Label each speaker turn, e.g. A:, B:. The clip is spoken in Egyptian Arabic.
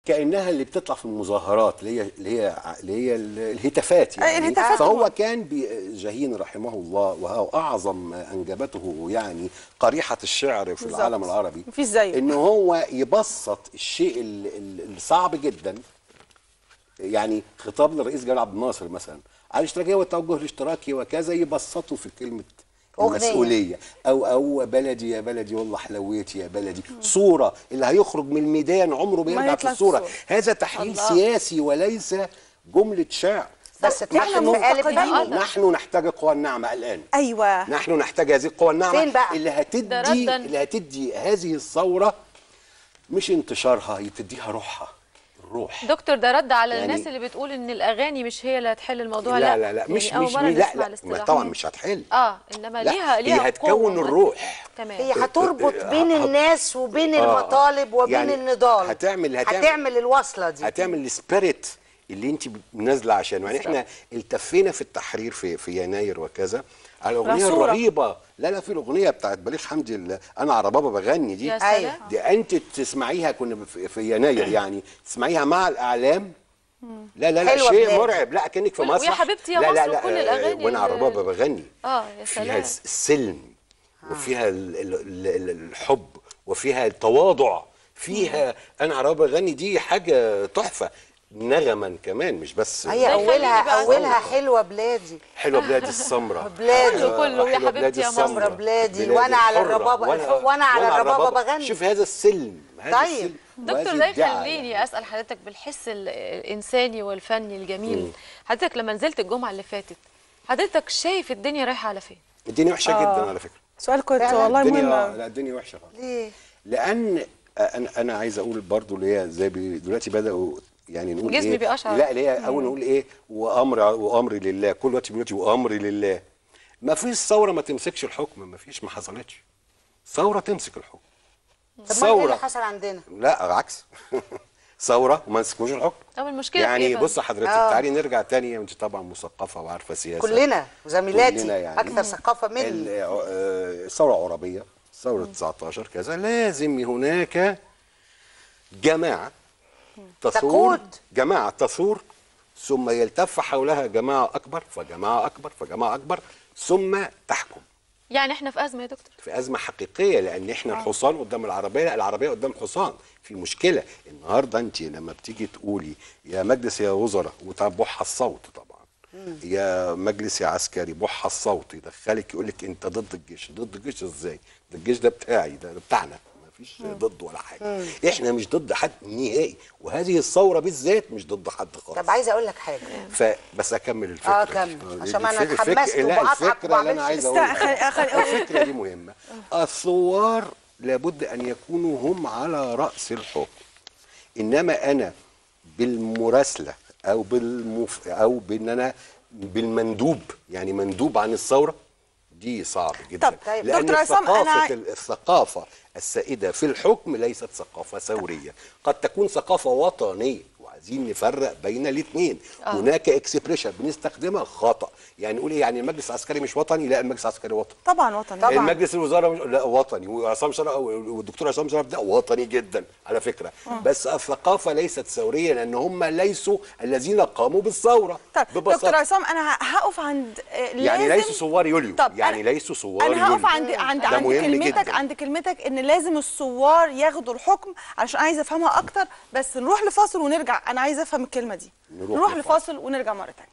A: كانها اللي بتطلع في المظاهرات اللي هي اللي هي اللي هي الهتافات يعني
B: أي الهتافات
A: فهو
B: طبعاً.
A: كان بي- جاهين رحمه الله وهو اعظم ما انجبته يعني قريحه الشعر في
B: بالظبط.
A: العالم العربي
B: مفيش زيه.
A: ان هو يبسط الشيء ال- ال- الصعب جدا يعني خطاب للرئيس جمال عبد الناصر مثلا على الاشتراكيه والتوجه الاشتراكي وكذا يبسطه في كلمه
C: أغنية.
A: المسؤوليه او او بلدي يا بلدي والله حلويتي يا بلدي صوره اللي هيخرج من الميدان عمره بيرجع في
B: يطلع في
A: الصوره
B: الصورة.
A: هذا تحليل
B: الله.
A: سياسي وليس جمله شعر
C: بس تحلم
B: إحنا
C: في قالب
B: مفتقدين.
C: ديني
A: نحن نحتاج القوى الناعمه الان
B: ايوه
A: نحن نحتاج هذه القوى الناعمه
C: فين بقى؟
A: اللي
D: ده
A: هتدي
D: ردا.
A: اللي هتدي هذه الثوره مش انتشارها هي تديها روحها الروح
D: دكتور ده رد على
A: يعني-
D: الناس اللي بتقول ان الاغاني مش هي اللي هتحل الموضوع
A: لا لا لا مش
D: يعني أول
A: مش
D: مرة
A: لا
D: نسمع
A: لا ما
D: الاصطلاح.
A: طبعا مش هتحل
D: اه انما
A: لا،
D: ليها ليها
A: هي هتكون
D: قوة.
A: الروح
D: تمام
C: هي هتربط بين
A: هت-
C: الناس وبين
A: آه.
C: المطالب وبين
A: يعني
C: النضال
A: هتعمل- هتعمل-
C: هتعمل الوصله دي
A: هتعمل السبيريت اللي انت نازله عشانه يعني احنا التفينا في التحرير في في يناير وكذا على الاغنيه
B: رسولة.
A: الرهيبه لا لا في الاغنيه بتاعت بليغ حمدي اللي انا على بابا بغني دي
D: يا
C: أيوة.
D: سلام
A: دي انت تسمعيها كنا في في يناير يعني تسمعيها مع الاعلام لا لا لا
C: حلوة
A: شيء
C: بلاد.
A: مرعب لا كانك في
D: ويا
A: مسرح
D: حبيبتي يا
A: لا لا
D: مصر
A: لا
D: وكل
A: آه،
D: الأغاني
A: وانا على
D: ال-
A: بابا بغني
D: اه يا
A: فيها
D: سلام
A: السلم وفيها ال- ال- ال- ال- الحب وفيها التواضع فيها انا على بابا بغني دي حاجه تحفه نغما كمان مش بس
C: هي
D: ده يخليني
C: اولها
D: بقى
C: اولها حلوه بلادي
A: حلوه بلادي السمراء
C: بلادي.
D: كله كله يا
A: حلوة
D: حبيبتي
A: بلادي
D: يا مصر.
A: السمراء.
C: بلادي،
A: بلادي
C: وأنا على
A: الحرة.
C: الربابة-
A: وأنا-
C: وأنا على الربابة بغني.
A: شوف هذا السلم هذا
C: طيب.
A: السلم
D: دكتور
A: وهذه
D: ده
A: الدعاية.
D: يخليني اسال حضرتك بالحس ال- الانساني والفني الجميل حضرتك لما نزلت الجمعه اللي فاتت حضرتك شايف الدنيا رايحه على فين
A: الدنيا وحشه جدا على فكره
B: سؤال كنت
C: فعلاً؟
B: والله
A: الدنيا
B: مهم
A: لا الدنيا وحشه خالص
C: ليه
A: لان انا انا عايز اقول برضو اللي هي زي بي- دلوقتي بداوا يعني نقول
D: جسمي
A: ايه
D: بيقشعر.
A: لا اللي هي اول نقول ايه وامر وامري لله كل وقت دلوقتي وامري لله ما فيش ثوره ما تمسكش الحكم ما فيش ما حصلتش ثوره تمسك الحكم
C: طب ما إيه اللي حصل عندنا
A: لا عكس ثوره وما مسكوش الحكم
D: طب المشكله في
A: يعني
D: إيه بقى؟
A: بص حضرتك
C: آه.
A: تعالي نرجع تاني انت طبعا مثقفه وعارفه سياسه
C: كلنا وزميلاتي
A: كلنا يعني.
C: اكثر ثقافه مني
A: ال- آه، الثوره العربيه ثوره 19 كذا لازم هناك جماعه تثور
C: تقود.
A: جماعه تثور ثم يلتف حولها جماعه اكبر فجماعه اكبر فجماعه اكبر ثم تحكم
D: يعني احنا في ازمه يا دكتور
A: في ازمه حقيقيه لان احنا الحصان قدام العربيه لا العربيه قدام الحصان في مشكله النهارده انت لما بتيجي تقولي يا مجلس يا وزراء وتبح الصوت طبعا يا مجلس يا عسكري بح الصوت يدخلك يقول لك انت ضد الجيش ضد الجيش ازاي ده الجيش ده بتاعي ده بتاعنا ما فيش ضد ولا حاجه احنا مش ضد حد نهائي وهذه الثوره بالذات مش ضد حد خالص
C: طب عايزه اقول لك حاجه
A: فبس اكمل الفكره
C: آه،
A: دي.
C: كمل.
A: دي
C: عشان أنا
A: الفكرة-
C: اتحمست
A: لا
C: وبقطعك
A: الفكره اللي انا
C: وبعملش
A: عايز
B: است-
A: اقولها
B: خلي- خلي-
A: الفكره دي مهمه الثوار لابد ان يكونوا هم على راس الحكم انما انا بالمراسله او بالمف... او بان انا بالمندوب يعني مندوب عن الثوره دي صعب جدا
B: طب،
C: طيب،
A: لان
B: دكتور عصام،
A: ثقافه
B: أنا-
A: ال- الثقافه السائده في الحكم ليست ثقافه ثوريه قد تكون ثقافه وطنيه وعايزين نفرق بين الاثنين هناك اكسبريشن بنستخدمها خطا يعني نقول ايه يعني المجلس العسكري مش وطني لا المجلس العسكري وطني
B: طبعا وطني
C: طبعاً.
A: المجلس الوزراء مش... لا وطني وعصام شرف والدكتور عصام شرف ده وطني جدا على فكره بس الثقافه ليست ثوريه لان هم ليسوا الذين قاموا بالثوره
B: طب
A: ببساطة.
B: دكتور عصام انا ه- هقف عند آه،
A: يعني
B: لازم
A: ليسوا ثوار يوليو
B: طب
A: يعني
B: أنا-
A: ليسوا ثوار
B: انا هقف
A: يوليو
B: عند عند
A: ده
B: عند
A: مهم
B: كلمتك
A: جداً.
B: عند كلمتك ان لازم الثوار ياخدوا الحكم علشان عايزه افهمها اكتر بس نروح لفاصل ونرجع انا عايزه افهم الكلمه دي
A: نروح
B: نروح
A: لفاصل.
B: لفاصل ونرجع مره ثانيه